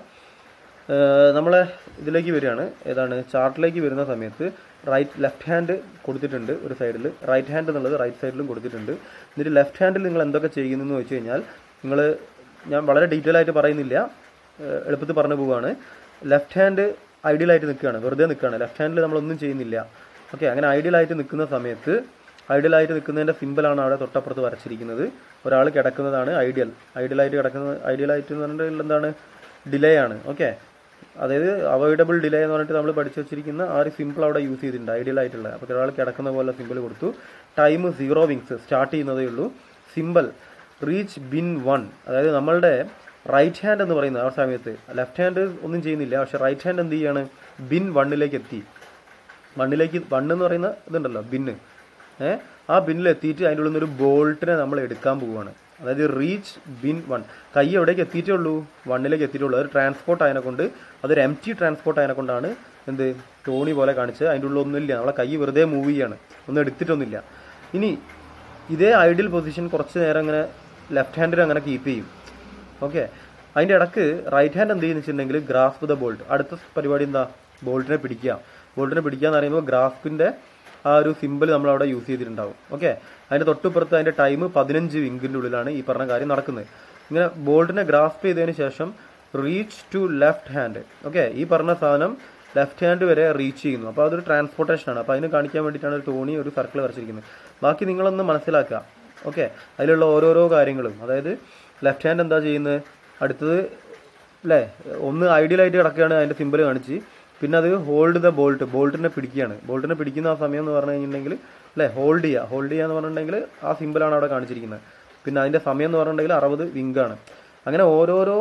ഏഹ് നമ്മളെ ഇതിലേക്ക് വരികയാണ് ഏതാണ് ചാർട്ടിലേക്ക് വരുന്ന സമയത്ത് റൈറ്റ് ലെഫ്റ്റ് ഹാൻഡ് കൊടുത്തിട്ടുണ്ട് ഒരു സൈഡിൽ റൈറ്റ് ഹാൻഡ് എന്നുള്ളത് റൈറ്റ് സൈഡിലും കൊടുത്തിട്ടുണ്ട് എന്നിട്ട് ലെഫ്റ്റ് ഹാൻഡിൽ നിങ്ങൾ എന്തൊക്കെ ചെയ്യുന്നു എന്ന് വെച്ച് കഴിഞ്ഞാൽ നിങ്ങൾ ഞാൻ വളരെ ഡീറ്റെയിൽ ആയിട്ട് പറയുന്നില്ല ഏഹ് എളുപ്പത്തിൽ പറഞ്ഞു പോവുകയാണ് ലെഫ്റ്റ് ഹാൻഡ് ഐഡിയൽ ആയിട്ട് നിൽക്കുകയാണ് വെറുതെ നിൽക്കുകയാണ് ലെഫ്റ്റ് ഹാൻഡിൽ നമ്മളൊന്നും ചെയ്യുന്നില്ല ഓക്കെ അങ്ങനെ ഐഡിയൽ ആയിട്ട് നിൽക്കുന്ന സമയത്ത് ഐഡിയൽ ആയിട്ട് നിൽക്കുന്നതിൻ്റെ സിമ്പിളാണ് അവിടെ തൊട്ടപ്പുറത്ത് വരച്ചിരിക്കുന്നത് ഒരാൾ കിടക്കുന്നതാണ് ഐഡിയൽ ഐഡിയൽ ആയിട്ട് കിടക്കുന്നത് ഐഡിയൽ ആയിട്ട് എന്ന് പറഞ്ഞിട്ടുണ്ടെങ്കിൽ എന്താണ് ഡിലേ ആണ് ഓക്കെ അതായത് അവോയ്ഡബിൾ ഡിലേ എന്ന് പറഞ്ഞിട്ട് നമ്മൾ പഠിച്ചു വെച്ചിരിക്കുന്ന ആ ഒരു സിമ്പിൾ അവിടെ യൂസ് ചെയ്തിട്ടുണ്ട് ഐഡിയൽ ആയിട്ടുള്ള അപ്പോൾ ഒരാൾ കിടക്കുന്ന പോലെ സിമ്പിൾ കൊടുത്തു ടൈം സീറോ വിങ്സ് സ്റ്റാർട്ട് ചെയ്യുന്നതേ ഉള്ളൂ സിമ്പിൾ റീച്ച് ബിൻ വൺ അതായത് നമ്മളുടെ റൈറ്റ് ഹാൻഡ് എന്ന് പറയുന്നത് ആ സമയത്ത് ലെഫ്റ്റ് ഹാൻഡ് ഒന്നും ചെയ്യുന്നില്ല പക്ഷേ റൈറ്റ് ഹാൻഡ് എന്ത് ചെയ്യാണ് ബിൻ വണ്ണിലേക്ക് എത്തി മണ്ണിലേക്ക് വണ്ണ് എന്ന് പറയുന്ന ഇതുണ്ടല്ലോ ബിന്ന് ഏ ആ ബിന്നിൽ എത്തിയിട്ട് അതിൻ്റെ ഉള്ളിൽ നിന്നൊരു ബോൾട്ടിനെ നമ്മൾ എടുക്കാൻ പോവുകയാണ് അതായത് റീച്ച് ബിൻ വൺ കൈ എവിടേക്ക് എത്തിയിട്ടേ ഉള്ളൂ വണ്ണിലേക്ക് എത്തിയിട്ടുള്ളൂ അതൊരു ട്രാൻസ്പോർട്ട് അതിനെ കൊണ്ട് അതൊരു എം ടി ട്രാൻസ്പോർട്ട് അതിനെ കൊണ്ടാണ് എന്ത് തോണി പോലെ കാണിച്ചത് അതിൻ്റെ ഉള്ളിൽ ഒന്നുമില്ല നമ്മളെ കൈ വെറുതെ മൂവ് ചെയ്യാണ് ഒന്നും എടുത്തിട്ടൊന്നുമില്ല ഇനി ഇതേ ഐഡിയൽ പൊസിഷൻ കുറച്ച് നേരം അങ്ങനെ ലെഫ്റ്റ് ഹാൻഡിൽ അങ്ങനെ കീപ്പ് ചെയ്യും ഓക്കെ അതിൻ്റെ ഇടക്ക് റൈറ്റ് ഹാൻഡ് എന്ത് ചെയ്യുന്ന വെച്ചിട്ടുണ്ടെങ്കിൽ ഗ്രാസ്പ് ദ ബോൾട്ട് അടുത്ത പരിപാടി എന്താ ബോൾട്ടിനെ പിടിക്കുക ബോൾട്ടിനെ പിടിക്കുക എന്ന് പറയുമ്പോൾ ഗ്രാഫിൻ്റെ ആ ഒരു സിമ്പിൾ നമ്മൾ അവിടെ യൂസ് ചെയ്തിട്ടുണ്ടാവും ഓക്കെ അതിൻ്റെ തൊട്ടുപുറത്ത് അതിൻ്റെ ടൈം പതിനഞ്ച് വിങ്കിൻ്റെ ഉള്ളിലാണ് ഈ പറഞ്ഞ കാര്യം നടക്കുന്നത് ഇങ്ങനെ ബോൾട്ടിനെ ഗ്രാസ്പ് ചെയ്തതിന് ശേഷം reach to left hand okay ഈ പറഞ്ഞ സാധനം ലെഫ്റ്റ് ഹാൻഡ് വരെ റീച്ച് ചെയ്യുന്നു അപ്പോൾ അതൊരു ട്രാൻസ്പോർട്ടേഷൻ ആണ് അപ്പോൾ അതിന് കാണിക്കാൻ വേണ്ടിയിട്ടാണ് ഒരു തോണി ഒരു സർക്കിൾ വരച്ചിരിക്കുന്നത് ബാക്കി നിങ്ങളൊന്ന് മനസ്സിലാക്കുക ഓക്കെ അതിലുള്ള ഓരോരോ കാര്യങ്ങളും അതായത് ലെഫ്റ്റ് ഹാൻഡ് എന്താ ചെയ്യുന്നത് അടുത്തത് അല്ലേ ഒന്ന് ഐഡിയലായിട്ട് കിടക്കുകയാണ് അതിൻ്റെ സിമ്പിൾ കാണിച്ച് പിന്നെ അത് ഹോൾഡ് ദ ബോൾട്ട് ബോൾട്ടിനെ പിടിക്കുകയാണ് ബോൾട്ടിനെ പിടിക്കുന്ന ആ സമയം എന്ന് പറഞ്ഞു കഴിഞ്ഞിട്ടുണ്ടെങ്കിൽ അല്ലേ ഹോൾഡ് ചെയ്യുക ഹോൾഡ് ചെയ്യുക എന്ന് പറഞ്ഞിട്ടുണ്ടെങ്കിൽ ആ സിമ്പിളാണ് അവിടെ കാണിച്ചിരിക്കുന്നത് പിന്നെ അതിൻ്റെ സമയം എന്ന് പറഞ്ഞിട്ടുണ്ടെങ്കിൽ അറുപത് വിങ്കാണ് അങ്ങനെ ഓരോരോ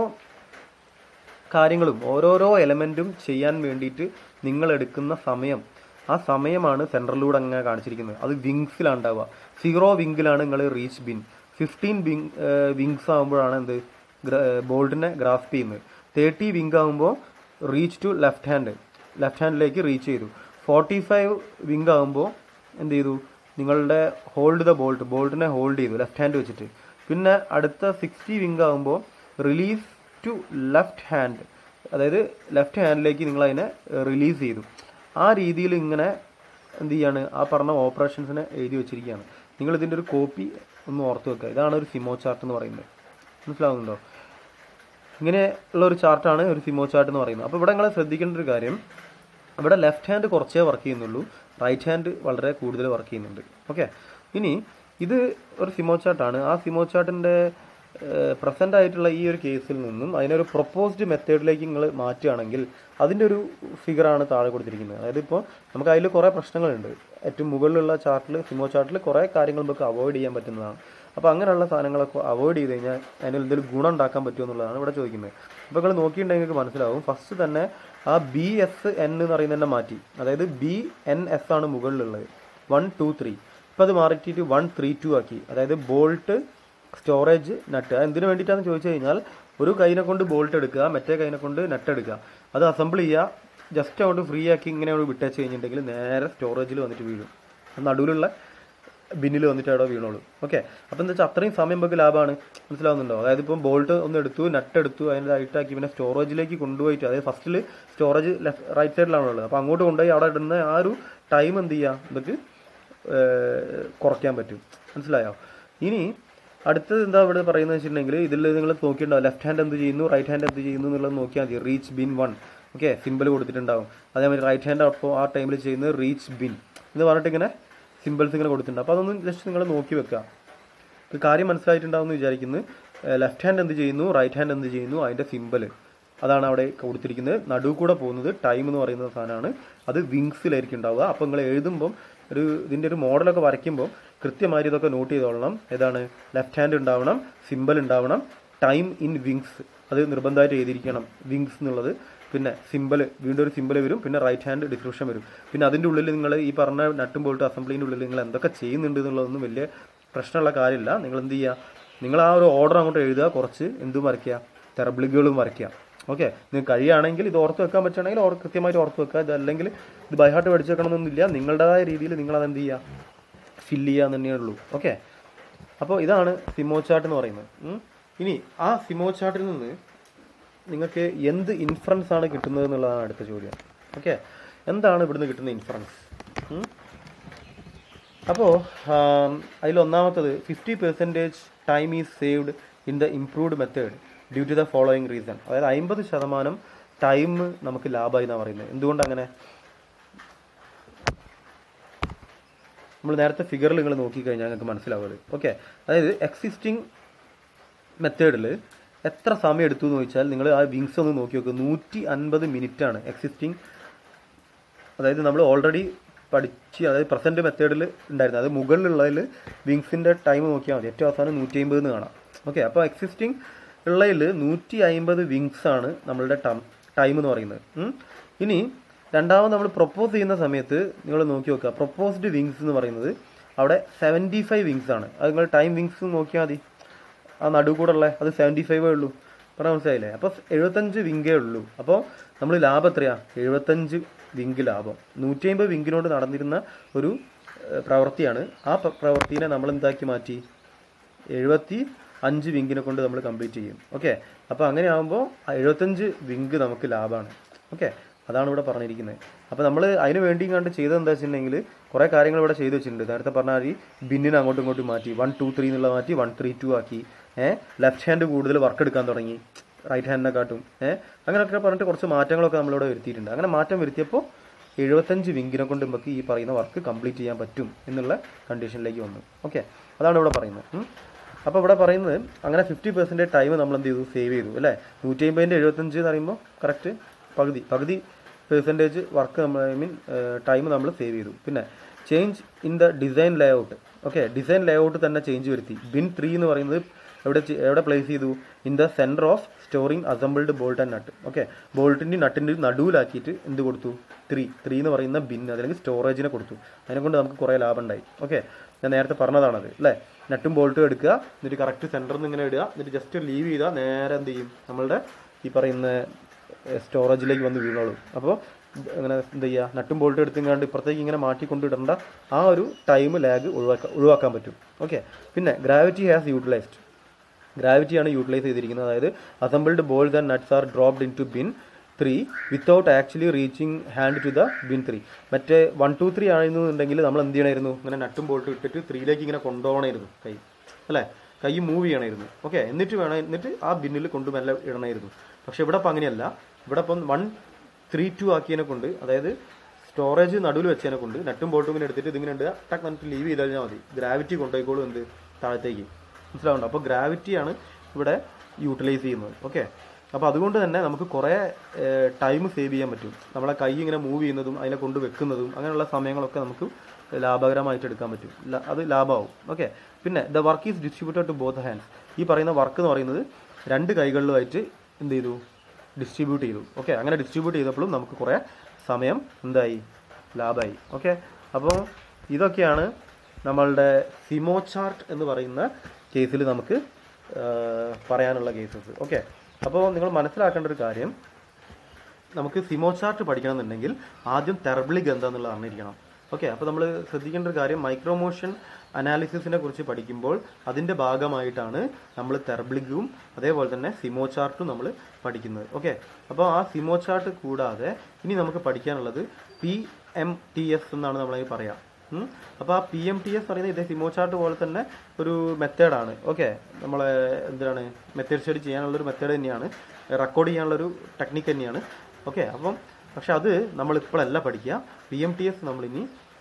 കാര്യങ്ങളും ഓരോരോ എലമെൻറ്റും ചെയ്യാൻ വേണ്ടിയിട്ട് നിങ്ങൾ എടുക്കുന്ന സമയം ആ സമയമാണ് സെൻട്രലിലൂടെ അങ്ങനെ കാണിച്ചിരിക്കുന്നത് അത് വിങ്സിലാണ് ഉണ്ടാവുക സീറോ വിങ്കിലാണ് നിങ്ങൾ reach bin fifteen wink winks ആകുമ്പോഴാണ് എന്ത് ബോൾട്ടിനെ ഗ്രാസ്പ് ചെയ്യുന്നത് തേർട്ടി വിങ് ആകുമ്പോൾ reach to left hand left hand reach ചെയ്തു ഫോർട്ടി ഫൈവ് വിങ് ആകുമ്പോൾ എന്ത് ചെയ്തു നിങ്ങളുടെ ഹോൾഡ് ദ ബോൾട്ട് ബോൾട്ടിനെ ഹോൾഡ് ചെയ്തു ലെഫ്റ്റ് ഹാൻഡ് വെച്ചിട്ട് പിന്നെ അടുത്ത സിക്സ്റ്റി വിങ് ആകുമ്പോൾ റിലീസ് ടു ലെഫ്റ്റ് ഹാൻഡ് അതായത് ലെഫ്റ്റ് ഹാൻഡിലേക്ക് നിങ്ങൾ അതിനെ റിലീസ് ചെയ്തു ആ രീതിയിൽ ഇങ്ങനെ എന്ത് ചെയ്യാണ് ആ പറഞ്ഞ ഓപ്പറേഷൻസിനെ എഴുതി വെച്ചിരിക്കുകയാണ് നിങ്ങൾ ഇതിൻ്റെ ഒരു കോപ്പി ഒന്ന് ഓർത്ത് വെക്കുക ഇതാണ് ഒരു സിമോ ചാർട്ട് എന്ന് പറയുന്നത് മനസ്സിലാവുന്നുണ്ടോ ഇങ്ങനെ ഉള്ള ഒരു ചാർട്ടാണ് ഒരു സിമോ ചാർട്ട് എന്ന് പറയുന്നത് അപ്പോൾ ഇവിടെ നിങ്ങൾ ശ്രദ്ധിക്കേണ്ട ഒരു കാര്യം ഇവിടെ ലെഫ്റ്റ് ഹാൻഡ് കുറച്ചേ വർക്ക് ചെയ്യുന്നുള്ളൂ റൈറ്റ് ഹാൻഡ് വളരെ കൂടുതൽ വർക്ക് ചെയ്യുന്നുണ്ട് ഓക്കെ ഇനി ഇത് ഒരു സിമോ ചാർട്ടാണ് ആ സിമോ ചാർട്ടിൻ്റെ പ്രസൻ്റ് ആയിട്ടുള്ള ഈ ഒരു കേസിൽ നിന്നും അതിനൊരു പ്രൊപ്പോസ്ഡ് മെത്തേഡിലേക്ക് നിങ്ങൾ മാറ്റുകയാണെങ്കിൽ അതിൻ്റെ ഒരു ഫിഗറാണ് താഴെ കൊടുത്തിരിക്കുന്നത് അതായത് ഇപ്പോൾ നമുക്ക് അതിൽ കുറേ പ്രശ്നങ്ങളുണ്ട് ഏറ്റവും മുകളിലുള്ള ചാർട്ടിൽ സിമോ ചാർട്ടിൽ കുറേ കാര്യങ്ങൾ നമുക്ക് അവോയ്ഡ് ചെയ്യാൻ പറ്റുന്നതാണ് അപ്പോൾ അങ്ങനെയുള്ള സാധനങ്ങളൊക്കെ അവോയ്ഡ് ചെയ്ത് കഴിഞ്ഞാൽ അതിന് എന്തെങ്കിലും ഗുണം ഉണ്ടാക്കാൻ പറ്റുമോ എന്നുള്ളതാണ് ഇവിടെ ചോദിക്കുന്നത് അപ്പോൾ നിങ്ങൾ നോക്കിയിട്ടുണ്ടെങ്കിൽ നിങ്ങൾക്ക് മനസ്സിലാവും ഫസ്റ്റ് തന്നെ ആ ബി എസ് എൻ എന്ന് പറയുന്നതിനെ മാറ്റി അതായത് ബി എൻ എസ് ആണ് മുകളിലുള്ളത് വൺ ടു ത്രീ ഇപ്പോൾ അത് മാറിയിട്ട് വൺ ത്രീ ടു ആക്കി അതായത് ബോൾട്ട് സ്റ്റോറേജ് നട്ട് അത് എന്തിനു വേണ്ടിയിട്ടാണെന്ന് ചോദിച്ചു കഴിഞ്ഞാൽ ഒരു കൈനെ കൊണ്ട് ബോൾട്ട് എടുക്കുക മറ്റേ കൈനെ കൊണ്ട് നട്ട് എടുക്കുക അത് അസംബിൾ ചെയ്യുക ജസ്റ്റ് അങ്ങോട്ട് ഫ്രീ ആക്കി ഇങ്ങനെ അങ്ങോട്ട് വിട്ടേച്ച് കഴിഞ്ഞിട്ടുണ്ടെങ്കിൽ നേരെ സ്റ്റോറേജിൽ വന്നിട്ട് വീഴും നടുവിലുള്ള ബിന്നിൽ വന്നിട്ട് അവിടെ വീണോളൂ ഓക്കെ അപ്പോൾ എന്താ വെച്ചാൽ അത്രയും സമയം നമുക്ക് ലാഭമാണ് മനസ്സിലാവുന്നുണ്ടോ അതായത് ഇപ്പം ബോൾട്ട് ഒന്ന് എടുത്തു നട്ട് എടുത്തു അതിൻ്റെ ഹൈറ്റാക്കി പിന്നെ സ്റ്റോറേജിലേക്ക് കൊണ്ടുപോയിട്ട് അതായത് ഫസ്റ്റിൽ സ്റ്റോറേജ് ലെഫ്റ്റ് റൈറ്റ് സൈഡിലാണ് ഉള്ളത് അപ്പോൾ അങ്ങോട്ട് കൊണ്ടുപോയി അവിടെ ഇടുന്ന ആ ഒരു ടൈം എന്ത് ചെയ്യാം നമുക്ക് ഏഹ്, കുറയ്ക്കാൻ പറ്റും മനസ്സിലായോ ഇനി അടുത്തത് എന്താ ഇവിടെ പറയുന്നത് വെച്ചിട്ടുണ്ടെങ്കിൽ ഇതിൽ നിങ്ങൾ നോക്കിയിട്ടുണ്ടാവും ലെഫ്റ്റ് ഹാൻഡ് എന്ത് ചെയ്യുന്നു റൈറ്റ് ഹാൻഡ് എന്ത് ചെയ്യുന്നു എന്നുള്ളത് നോക്കിയാൽ മതി reach bin one okay symbol കൊടുത്തിട്ടുണ്ടാവും അതേമാതിരി റൈറ്റ് ഹാൻഡ് അപ്പോൾ ആ ടൈമിൽ ചെയ്യുന്നത് റീച്ച് ബിൻ എന്ന് പറഞ്ഞിട്ട് ഇങ്ങനെ സിമ്പിൾസ് ഇങ്ങനെ കൊടുത്തിട്ടുണ്ട് അപ്പോൾ അതൊന്ന് ജസ്റ്റ് നിങ്ങൾ നോക്കി വെക്കുക ഇപ്പോൾ കാര്യം മനസ്സിലായിട്ടുണ്ടാവും എന്ന് വിചാരിക്കുന്നു ലെഫ്റ്റ് ഹാൻഡ് എന്ത് ചെയ്യുന്നു റൈറ്റ് ഹാൻഡ് എന്ത് ചെയ്യുന്നു അതിൻ്റെ സിമ്പിൾ അതാണ് അവിടെ കൊടുത്തിരിക്കുന്നത് നടുവ് കൂടെ പോകുന്നത് ടൈം എന്ന് പറയുന്ന സാധനമാണ് അത് വിങ്സിലായിരിക്കും ഉണ്ടാവുക അപ്പോൾ നിങ്ങൾ എഴുതുമ്പം ഒരു ഇതിൻ്റെ ഒരു മോഡലൊക്കെ വരയ്ക്കുമ്പോൾ കൃത്യമായിട്ട് ഇതൊക്കെ നോട്ട് ചെയ്തോളണം ഏതാണ് ലെഫ്റ്റ് ഹാൻഡ് ഉണ്ടാവണം സിമ്പിൾ ഉണ്ടാവണം ടൈം ഇൻ വിങ്സ് അത് നിർബന്ധമായിട്ട് എഴുതിയിരിക്കണം വിങ്സ് എന്നുള്ളത് പിന്നെ സിമ്പിൾ വീണ്ടും ഒരു സിമ്പിൾ വരും പിന്നെ റൈറ്റ് ഹാൻഡ് ഡിസ്ക്രിപ്ഷൻ വരും പിന്നെ അതിൻ്റെ ഉള്ളിൽ നിങ്ങൾ ഈ പറഞ്ഞ നട്ടും ബോൾട്ട് അസംബ്ലിൻ്റെ ഉള്ളിൽ നിങ്ങൾ എന്തൊക്കെ ചെയ്യുന്നുണ്ട് എന്നുള്ളതൊന്നും വലിയ പ്രശ്നമുള്ള കാര്യമില്ല നിങ്ങൾ എന്ത് ചെയ്യുക നിങ്ങൾ ആ ഒരു ഓർഡർ അങ്ങോട്ട് എഴുതുക കുറച്ച് എന്തും വരയ്ക്കുക തെറബിളുകളും വരയ്ക്കുക ഓക്കെ നിങ്ങൾക്ക് കഴിയുകയാണെങ്കിൽ ഇത് ഓർത്ത് വെക്കാൻ പറ്റുകയാണെങ്കിൽ ഓർ കൃത്യമായിട്ട് ഓർത്ത് വെക്കുക ഇതല്ലെങ്കിൽ ഇത് ബൈഹാർട്ട് പഠിച്ചു വെക്കണമെന്നൊന്നുമില്ല നിങ്ങളുടേതായ രീതിയിൽ നിങ്ങൾ അത് എന്ത് ചെയ്യുക ഫില്ല് ചെയ്യാൻ തന്നെയേ ഉള്ളൂ ഓക്കെ അപ്പോൾ ഇതാണ് സിമോ ചാർട്ട് എന്ന് പറയുന്നത് ഉം. ഇനി ആ സിമോ ചാർട്ടിൽ നിന്ന് നിങ്ങൾക്ക് എന്ത് ഇൻഫറൻസ് ആണ് കിട്ടുന്നത് എന്നുള്ളതാണ് അടുത്ത ചോദ്യം ഓക്കെ എന്താണ് ഇവിടുന്ന് കിട്ടുന്ന ഇൻഫറൻസ് അപ്പോൾ അതിൽ ഒന്നാമത്തത് fifty percentage time is saved in the improved method due to the following reason അതായത് അമ്പത് ശതമാനം ടൈം നമുക്ക് ലാഭമായി എന്നാണ് പറയുന്നത് എന്തുകൊണ്ട് അങ്ങനെ നമ്മൾ നേരത്തെ ഫിഗറിൽ നിങ്ങൾ നോക്കിക്കഴിഞ്ഞാൽ നിങ്ങൾക്ക് മനസ്സിലാവുന്നത് ഓക്കെ അതായത് എക്സിസ്റ്റിംഗ് മെത്തേഡിൽ എത്ര സമയം എടുത്തു എന്ന് ചോദിച്ചാൽ നിങ്ങൾ ആ വിങ്സ് ഒന്ന് നോക്കി നോക്കുക നൂറ്റി അൻപത് ആണ് എക്സിസ്റ്റിംഗ് അതായത് നമ്മൾ ഓൾറെഡി പഠിച്ച് അതായത് പ്രസൻറ്റ് മെത്തേഡിൽ ഉണ്ടായിരുന്നു അത് മുകളിലുള്ളതിൽ വിങ്സിൻ്റെ ടൈം നോക്കിയാൽ മതി ഏറ്റവും അവസാനം നൂറ്റി അമ്പത് എന്ന് കാണാം ഓക്കെ അപ്പോൾ എക്സിസ്റ്റിംഗ് ഉള്ളതിൽ നൂറ്റി അമ്പത് വിങ്സ് ആണ് നമ്മളുടെ ടൈം എന്ന് പറയുന്നത് ഉം. ഇനി രണ്ടാമത് നമ്മൾ പ്രൊപ്പോസ് ചെയ്യുന്ന സമയത്ത് നിങ്ങൾ നോക്കി നോക്കുക പ്രൊപ്പോസ്ഡ് വിങ്സ് എന്ന് പറയുന്നത് അവിടെ സെവൻറ്റി ഫൈവ് വിങ്സ് ആണ് അത് നിങ്ങൾ ടൈം വിങ്സ് നോക്കിയാൽ മതി ആ നടു കൂടെ ഉള്ള അത് സെവൻറ്റി ഫൈവേ ഉള്ളൂ പറഞ്ഞാൽ മനസ്സിലായില്ലേ അപ്പോൾ എഴുപത്തഞ്ച് വിങ്കേ ഉള്ളൂ അപ്പോൾ നമ്മൾ ലാഭം എത്രയാ എഴുപത്തഞ്ച് വിങ്ക് ലാഭം നൂറ്റി അമ്പത് വിങ്കിനോട് നടന്നിരുന്ന ഒരു ഏഹ്, പ്രവൃത്തിയാണ് ആ പ്ര- പ്രവൃത്തിനെ നമ്മൾ എന്താക്കി മാറ്റി എഴുപത്തി അഞ്ച് വിങ്കിനെ കൊണ്ട് നമ്മൾ കംപ്ലീറ്റ് ചെയ്യും ഓക്കെ അപ്പോൾ അങ്ങനെ ആകുമ്പോൾ എഴുപത്തഞ്ച് വിങ്ക് നമുക്ക് ലാഭമാണ് ഓക്കെ അതാണ് ഇവിടെ പറഞ്ഞിരിക്കുന്നത് അപ്പോൾ നമ്മൾ അതിന് വേണ്ടി കണ്ട് ചെയ്തത് എന്താ വെച്ചിട്ടുണ്ടെങ്കിൽ കുറേ കാര്യങ്ങൾ ഇവിടെ ചെയ്ത് വെച്ചിട്ടുണ്ട് നേരത്തെ പറഞ്ഞാൽ ഈ ബിന്നിനെ അങ്ങോട്ടും ഇങ്ങോട്ടും മാറ്റി വൺ ടു ത്രീ എന്നുള്ള മാറ്റി വൺ ത്രീ ടു ആക്കി ഏഹ് ലെഫ്റ്റ് ഹാൻഡ് കൂടുതൽ വർക്ക് എടുക്കാൻ തുടങ്ങി റൈറ്റ് ഹാൻഡിനെ കാട്ടും ഏഹ് അങ്ങനെയൊക്കെ പറഞ്ഞിട്ട് കുറച്ച് മാറ്റങ്ങളൊക്കെ നമ്മളിവിടെ വരുത്തിയിട്ടുണ്ട് അങ്ങനെ മാറ്റം വരുത്തിയപ്പോൾ എഴുപത്തഞ്ച് വിങ്കിനെ കൊണ്ട് നമുക്ക് ഈ പറയുന്ന വർക്ക് കംപ്ലീറ്റ് ചെയ്യാൻ പറ്റും എന്നുള്ള കണ്ടീഷനിലേക്ക് വന്നു ഓക്കെ അതാണ് ഇവിടെ പറയുന്നത് ഉം. അപ്പോൾ ഇവിടെ പറയുന്നത് അങ്ങനെ ഫിഫ്റ്റി പെർസെൻറ്റേജ് ടൈം നമ്മൾ എന്ത് ചെയ്തു സേവ് ചെയ്തു അല്ലേ നൂറ്റി അമ്പതിൻ്റെ എഴുപത്തഞ്ച് എന്ന് പറയുമ്പോൾ കറക്റ്റ് പകുതി പകുതി പെർസെൻറ്റേജ് വർക്ക് നമ്മൾ ഐ മീൻ ടൈം നമ്മൾ സേവ് ചെയ്തു പിന്നെ change in the design layout okay design layout തന്നെ ചേഞ്ച് വരുത്തി ബിൻ ത്രീ എന്ന് പറയുന്നത് എവിടെ ചെ- എവിടെ പ്ലേസ് ചെയ്തു in the centre of storing assembled bolt and nut okay ബോൾട്ടിൻ്റെ നട്ടിൻ്റെ നടുവിലാക്കിയിട്ട് എന്ത് കൊടുത്തു ത്രീ ത്രീ എന്ന് പറയുന്ന ബിൻ അല്ലെങ്കിൽ സ്റ്റോറേജിനെ കൊടുത്തു അതിനെ കൊണ്ട് നമുക്ക് കുറേ ലാഭം ഉണ്ടായി ഓക്കെ ഞാൻ നേരത്തെ പറഞ്ഞതാണത് അല്ലേ നട്ടും ബോൾട്ടും എടുക്കുക എന്നിട്ട് കറക്റ്റ് സെൻറ്ററിൽ നിന്ന് ഇങ്ങനെ ഇടുക എന്നിട്ട് ജസ്റ്റ് ലീവ് ചെയ്താൽ നേരെ എന്ത് ചെയ്യും നമ്മളുടെ ഈ പറയുന്ന സ്റ്റോറേജിലേക്ക് വന്ന് വീണോളൂ അപ്പോൾ അങ്ങനെ എന്ത് ചെയ്യുക നട്ടും ബോൾട്ടും എടുത്തുകൊണ്ട് ഇപ്പുറത്തേക്ക് ഇങ്ങനെ മാറ്റി കൊണ്ടിടേണ്ട ആ ഒരു ടൈം ലാഗ് ഒഴിവാക്കാൻ ഒഴിവാക്കാൻ പറ്റും ഓക്കെ പിന്നെ ഗ്രാവിറ്റി ഹാസ് യൂട്ടിലൈസ്ഡ് ഗ്രാവിറ്റിയാണ് യൂട്ടിലൈസ് ചെയ്തിരിക്കുന്നത് അതായത് assembled bolts and nuts are dropped in to bin three without actually reaching hand to the bin three മറ്റേ വൺ ടു ത്രീ ആയിരുന്നുണ്ടെങ്കിൽ നമ്മൾ എന്ത് ചെയ്യണമായിരുന്നു ഇങ്ങനെ നട്ടും ബോൾട്ടും ഇട്ടിട്ട് ത്രീയിലേക്ക് ഇങ്ങനെ കൊണ്ടുപോകണമായിരുന്നു കൈ അല്ലേ കൈ മൂവ് ചെയ്യണമായിരുന്നു ഓക്കെ എന്നിട്ട് വേണം എന്നിട്ട് ആ ബിന്നിൽ കൊണ്ട് മെല്ലെ ഇടണമായിരുന്നു പക്ഷെ ഇവിടെ ഇപ്പം അങ്ങനെയല്ല ഇവിടെ ഇപ്പം വൺ ത്രീ ടു ആക്കിയതിനെ കൊണ്ട് അതായത് സ്റ്റോറേജ് നടുവിൽ വെച്ചതിനെ കൊണ്ട് നട്ടും ബോൾട്ടും ഇങ്ങനെ എടുത്തിട്ട് ഇതിങ്ങനെ ഉണ്ട് ടക്ക് എന്നിട്ട് ലീവ് ചെയ്ത് കഴിഞ്ഞാൽ മതി ഗ്രാവിറ്റി കൊണ്ടുപോയിക്കോളും എന്ത് താഴത്തേക്ക് മനസ്സിലാവുന്നുണ്ട് അപ്പോൾ ഗ്രാവിറ്റിയാണ് ഇവിടെ യൂട്ടിലൈസ് ചെയ്യുന്നത് ഓക്കെ അപ്പോൾ അതുകൊണ്ട് തന്നെ നമുക്ക് കുറേ ടൈം സേവ് ചെയ്യാൻ പറ്റും നമ്മളെ കൈ ഇങ്ങനെ മൂവ് ചെയ്യുന്നതും അതിനെ കൊണ്ട് വെക്കുന്നതും അങ്ങനെയുള്ള സമയങ്ങളൊക്കെ നമുക്ക് ലാഭകരമായിട്ട് എടുക്കാൻ പറ്റും ല- അത് ലാഭമാവും ഓക്കെ പിന്നെ the work is distributed to both hands ഈ പറയുന്ന വർക്ക് എന്ന് പറയുന്നത് രണ്ട് കൈകളിലുമായിട്ട് എന്ത് ചെയ്തു ഡിസ്ട്രിബ്യൂട്ട് ചെയ്തു ഓക്കെ അങ്ങനെ ഡിസ്ട്രിബ്യൂട്ട് ചെയ്തപ്പോഴും നമുക്ക് കുറേ സമയം എന്തായി ലാഭമായി ഓക്കെ അപ്പോൾ ഇതൊക്കെയാണ് നമ്മളുടെ സിമോ ചാർട്ട് എന്ന് പറയുന്ന കേസിൽ നമുക്ക് ആ, പറയാനുള്ള കേസസ് ഓക്കെ അപ്പോൾ നിങ്ങൾ മനസ്സിലാക്കേണ്ട ഒരു കാര്യം നമുക്ക് സിമോ ചാർട്ട് പഠിക്കണമെന്നുണ്ടെങ്കിൽ ആദ്യം തെർബിളിക് എന്താണെന്നുള്ളത് അറിഞ്ഞിരിക്കണം ഓക്കെ അപ്പോൾ നമ്മൾ ശ്രദ്ധിക്കേണ്ട ഒരു കാര്യം മൈക്രോമോഷൻ അനാലിസിസിനെ കുറിച്ച് പഠിക്കുമ്പോൾ അതിൻ്റെ ഭാഗമായിട്ടാണ് നമ്മൾ തെർബിളിക്കും അതേപോലെ തന്നെ സിമോ ചാർട്ടും നമ്മൾ പഠിക്കുന്നത് ഓക്കെ അപ്പോൾ ആ സിമോ ചാർട്ട് കൂടാതെ ഇനി നമുക്ക് പഠിക്കാനുള്ളത് പി എം ടി എസ് എന്നാണ് നമ്മളതിന് പറയാം ഉം. അപ്പോൾ ആ പി എം ടി എസ് പറയുന്നത് ഇതേ സിമോ ചാർട്ട് പോലെ തന്നെ ഒരു മെത്തേഡാണ് ഓക്കെ നമ്മളെ എന്താണ് മെത്തേഡ് സ്റ്റഡി ചെയ്യാനുള്ളൊരു മെത്തേഡ് തന്നെയാണ് റെക്കോർഡ് ചെയ്യാനുള്ളൊരു ടെക്നിക്ക് തന്നെയാണ് ഓക്കെ അപ്പം പക്ഷെ അത് നമ്മൾ ഇപ്പോഴല്ല പഠിക്കുക പി എം ടി എസ് നമ്മളിനി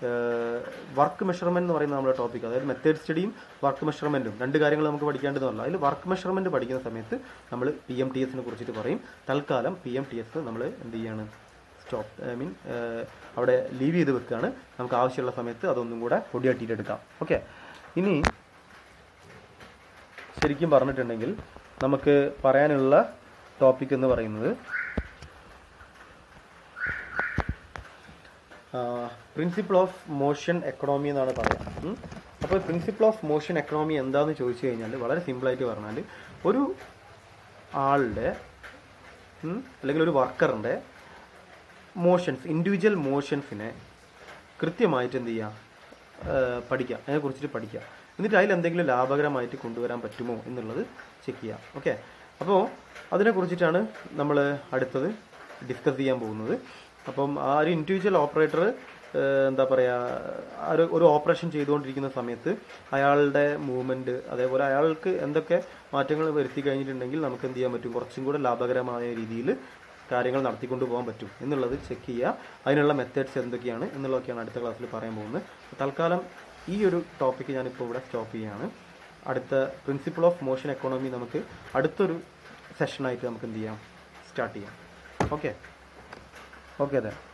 വർക്ക് മെഷർമെന്റ് എന്ന് പറയുന്ന നമ്മുടെ ടോപ്പിക് അതായത് മെത്തേഡ് സ്റ്റഡിയും വർക്ക് മെഷർമെന്റും രണ്ട് കാര്യങ്ങൾ നമുക്ക് പഠിക്കേണ്ടതെന്നല്ല അതിൽ വർക്ക് മെഷർമെന്റ് പഠിക്കുന്ന സമയത്ത് നമ്മൾ പി എം ടി എസിനെ കുറിച്ചിട്ട് പറയും തൽക്കാലം പി എം ടി എസ് നമ്മൾ എന്ത് ചെയ്യാണ് സ്റ്റോപ്പ് ഐ മീൻ അവിടെ ലീവ് ചെയ്ത് വെക്കുകയാണ് നമുക്ക് ആവശ്യമുള്ള സമയത്ത് അതൊന്നും കൂടെ പൊടിയാട്ടിയിട്ട് എടുക്കാം ഓക്കെ ഇനി ശരിക്കും പറഞ്ഞിട്ടുണ്ടെങ്കിൽ നമുക്ക് പറയാനുള്ള ടോപ്പിക് എന്ന് പറയുന്നത് പ്രിൻസിപ്പിൾ ഓഫ് മോഷൻ എക്കണോമി എന്നാണ് പറയാം ഉം. അപ്പോൾ പ്രിൻസിപ്പിൾ ഓഫ് മോഷൻ എക്കണോമി എന്താന്ന് ചോദിച്ചു കഴിഞ്ഞാൽ വളരെ സിമ്പിളായിട്ട് പറഞ്ഞാൽ ഒരു ആളുടെ ഉം, അല്ലെങ്കിൽ ഒരു വർക്കറിൻ്റെ മോഷൻസ് ഇൻഡിവിജ്വൽ മോഷൻസിനെ കൃത്യമായിട്ട് എന്ത് ചെയ്യുക ഏഹ് പഠിക്കുക അതിനെക്കുറിച്ചിട്ട് പഠിക്കുക എന്നിട്ട് അതിൽ എന്തെങ്കിലും ലാഭകരമായിട്ട് കൊണ്ടുവരാൻ പറ്റുമോ എന്നുള്ളത് ചെക്ക് ചെയ്യാം ഓക്കെ അപ്പോൾ അതിനെക്കുറിച്ചിട്ടാണ് നമ്മൾ അടുത്തത് ഡിസ്കസ് ചെയ്യാൻ പോകുന്നത് അപ്പം ആ ഒരു ഇൻഡിവിജ്വൽ ഓപ്പറേറ്റർ എന്താ പറയുക ആ ഒരു ഒരു ഓപ്പറേഷൻ ചെയ്തുകൊണ്ടിരിക്കുന്ന സമയത്ത് അയാളുടെ മൂവ്മെൻറ്റ് അതേപോലെ അയാൾക്ക് എന്തൊക്കെ മാറ്റങ്ങൾ വരുത്തി കഴിഞ്ഞിട്ടുണ്ടെങ്കിൽ നമുക്ക് എന്ത് ചെയ്യാൻ പറ്റും കുറച്ചും കൂടെ ലാഭകരമായ രീതിയിൽ കാര്യങ്ങൾ നടത്തിക്കൊണ്ട് പോകാൻ പറ്റും എന്നുള്ളത് ചെക്ക് ചെയ്യുക അതിനുള്ള മെത്തേഡ്സ് എന്തൊക്കെയാണ് എന്നുള്ളതൊക്കെയാണ് അടുത്ത ക്ലാസ്സിൽ പറയാൻ പോകുന്നത് തൽക്കാലം ഈ ഒരു ടോപ്പിക്ക് ഞാനിപ്പോൾ ഇവിടെ സ്റ്റോപ്പ് ചെയ്യുകയാണ് അടുത്ത പ്രിൻസിപ്പിൾ ഓഫ് മോഷൻ എക്കോണമി നമുക്ക് അടുത്തൊരു സെഷനായിട്ട് നമുക്ക് എന്ത് ചെയ്യാം സ്റ്റാർട്ട് ചെയ്യാം ഓക്കെ ഓക്കെ അതെ